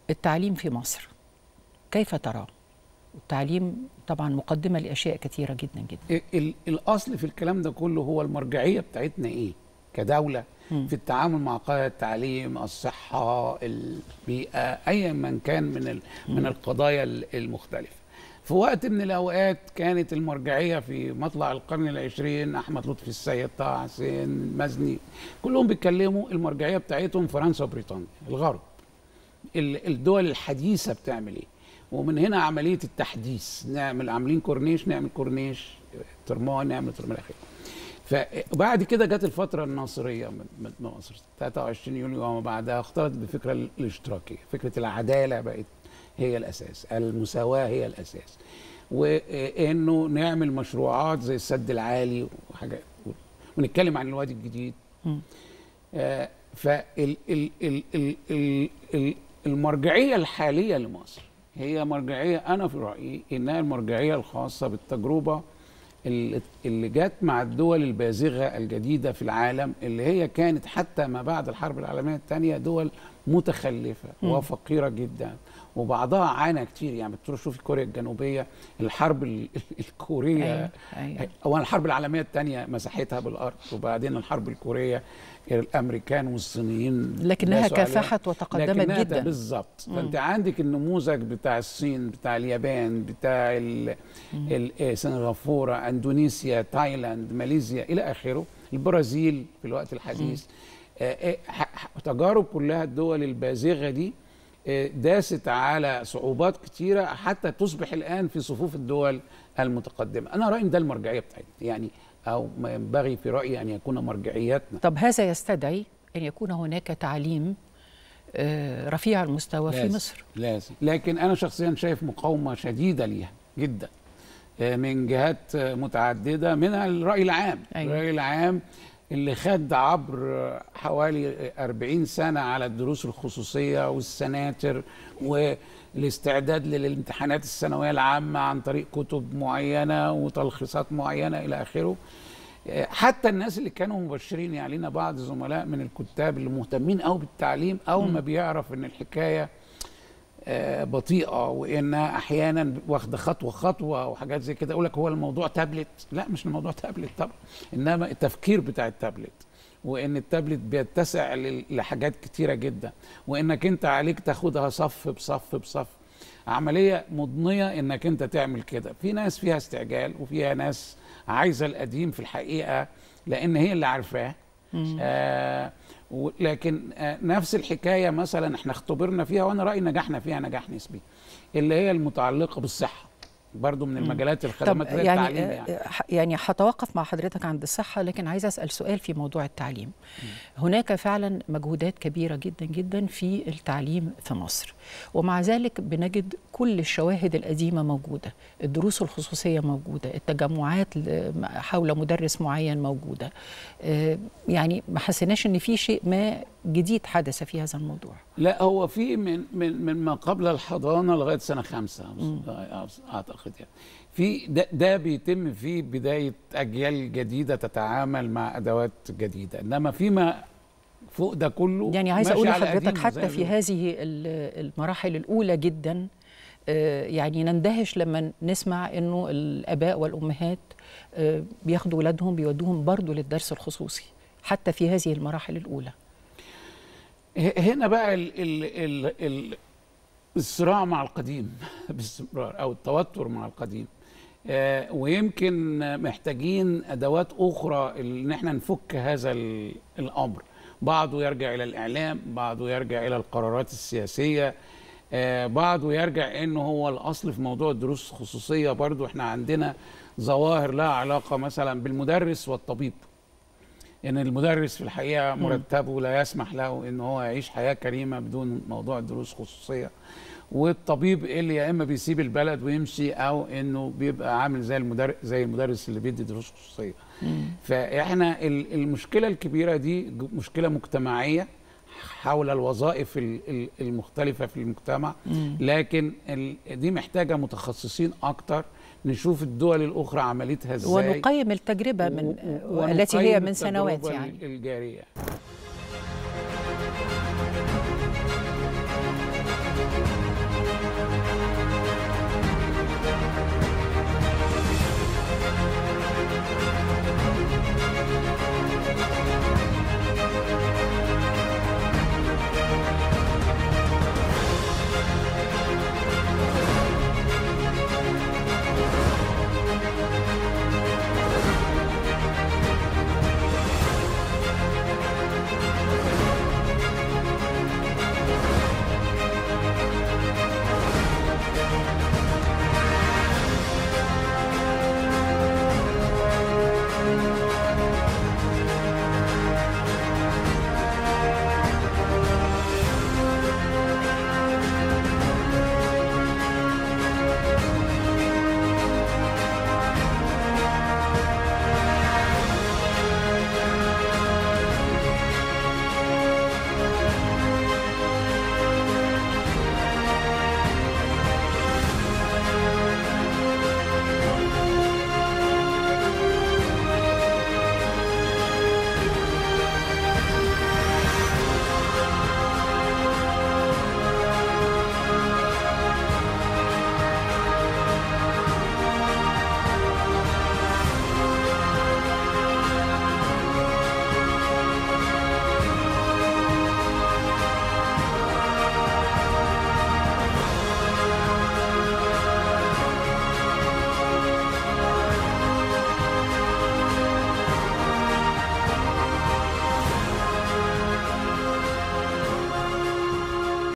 التعليم في مصر كيف تراه التعليم طبعا مقدمه لاشياء كثيره جدا جدا ال- الاصل في الكلام ده كله هو المرجعيه بتاعتنا ايه كدوله مم. في التعامل مع قضايا التعليم الصحه البيئه ايا من كان من ال- من القضايا ال- المختلفه في وقت من الاوقات كانت المرجعيه في مطلع القرن العشرين احمد لطفي السيد طه حسين مزني كلهم بيتكلموا المرجعيه بتاعتهم فرنسا وبريطانيا الغرب ال- الدول الحديثه بتعمل ايه ومن هنا عمليه التحديث نعمل عاملين كورنيش نعمل كورنيش ترمان نعمل ترمان اخره فبعد كده جت الفتره الناصريه من من مصر 23 يوليو وما بعدها اختلطت بالفكره ال- الاشتراكيه فكره العداله بقت هي الاساس المساواه هي الاساس وانه نعمل مشروعات زي السد العالي وحاجات ونتكلم عن الوادي الجديد مم. آه، فال ال ال ال ال ال المرجعيه الحاليه لمصر هي مرجعيه انا في رايي انها المرجعيه الخاصه بالتجربه اللي اللي جت مع الدول البازغه الجديده في العالم اللي هي كانت حتى ما بعد الحرب العالميه الثانيه دول متخلفه مم. وفقيره جدا وبعضها عانى كتير يعني بتروح شوفي كوريا الجنوبيه الحرب ال- الكوريه أيوة. أيوة. اولا الحرب العالميه الثانيه مساحتها بالارض وبعدين الحرب الكوريه الامريكان والصينيين لكنها داسوا عليها. كافحت وتقدمت لكنها جدا بالظبط مم. فانت عندك النموذج بتاع الصين بتاع اليابان بتاع ال- ال- آه، سنغافوره اندونيسيا تايلاند ماليزيا الى اخره البرازيل في الوقت الحديث آه، آه، ح- ح- تجارب كلها الدول البازغه دي آه، داست على صعوبات كتيره حتى تصبح الان في صفوف الدول المتقدمه انا رايي إن ده المرجعيه بتاعتنا يعني او ما ينبغي في رايي ان يكون مرجعياتنا طب هذا يستدعي ان يكون هناك تعليم آه، رفيع المستوى في لازم. مصر لازم لكن انا شخصيا شايف مقاومه شديده ليها جدا آه، من جهات آه، متعدده منها الراي العام أيوة. الراي العام اللي خد عبر آه، حوالي 40 سنه على الدروس الخصوصيه والسناتر والاستعداد للامتحانات الثانويه العامه عن طريق كتب معينه وتلخيصات معينه الى اخره آه، حتى الناس اللي كانوا مبشرين يعني لنا بعض زملاء من الكتاب اللي مهتمين قوي بالتعليم اول ما بيعرف ان الحكايه آه، بطيئه وانها احيانا واخده خطوه خطوه وحاجات زي كده اقول لك هو الموضوع تابلت لا مش الموضوع تابلت طبعا انما التفكير بتاع التابلت وان التابلت بيتسع لل- لحاجات كتيره جدا وانك انت عليك تاخدها صف بصف بصف عمليه مضنيه انك انت تعمل كده في ناس فيها استعجال وفيها ناس عايزه القديم في الحقيقه لان هي اللي عارفاه آه و- لكن آه نفس الحكايه مثلا احنا اختبرنا فيها وانا رايي نجحنا فيها نجاح نسبي اللي هي المتعلقه بالصحه برضو من المجالات طب الخدمات غير يعني التعليم آه، يعني آه، ح- يعني هتوقف مع حضرتك عند الصحة لكن عايزة أسأل سؤال في موضوع التعليم هناك فعلا مجهودات كبيرة جدا جدا في التعليم في مصر ومع ذلك بنجد كل الشواهد القديمة موجودة الدروس الخصوصية موجودة التجمعات ل- حول مدرس معين موجودة آه، يعني ما حسيناش ان في شيء ما جديد حدث في هذا الموضوع لا هو في من من من ما قبل الحضانه لغايه سنه خمسه اعتقد يعني في ده, ده بيتم في بدايه اجيال جديده تتعامل مع ادوات جديده انما فيما فوق ده كله يعني عايزه ماشي اقول على لحضرتك قديمه زي حتى في ما بيقولوا. هذه ال- المراحل الاولى جدا آه، يعني نندهش لما نسمع انه الاباء والامهات آه، بياخدوا ولادهم بيودوهم برضو للدرس الخصوصي حتى في هذه المراحل الاولى ه- هنا بقى ال ال ال ال الصراع مع القديم باستمرار او التوتر مع القديم آه ويمكن محتاجين ادوات اخرى ان احنا نفك هذا ال- الامر بعضه يرجع الى الاعلام بعضه يرجع الى القرارات السياسيه آه بعضه يرجع انه هو الاصل في موضوع الدروس الخصوصيه برضو احنا عندنا ظواهر لها علاقه مثلا بالمدرس والطبيب ان المدرس في الحقيقه مرتبه لا يسمح له ان هو يعيش حياه كريمه بدون موضوع الدروس الخصوصيه والطبيب اللي يا اما بيسيب البلد ويمشي او انه بيبقى عامل زي المدرس زي المدرس اللي بيدي دروس خصوصيه فاحنا ال- المشكله الكبيره دي ج- مشكله مجتمعيه حول الوظائف ال- ال- المختلفه في المجتمع لكن ال- دي محتاجه متخصصين اكتر نشوف الدول الاخرى عملتها ازاي ونقيم التجربه من و- و- التي هي ونقيم من سنوات التجربة يعني الجاريه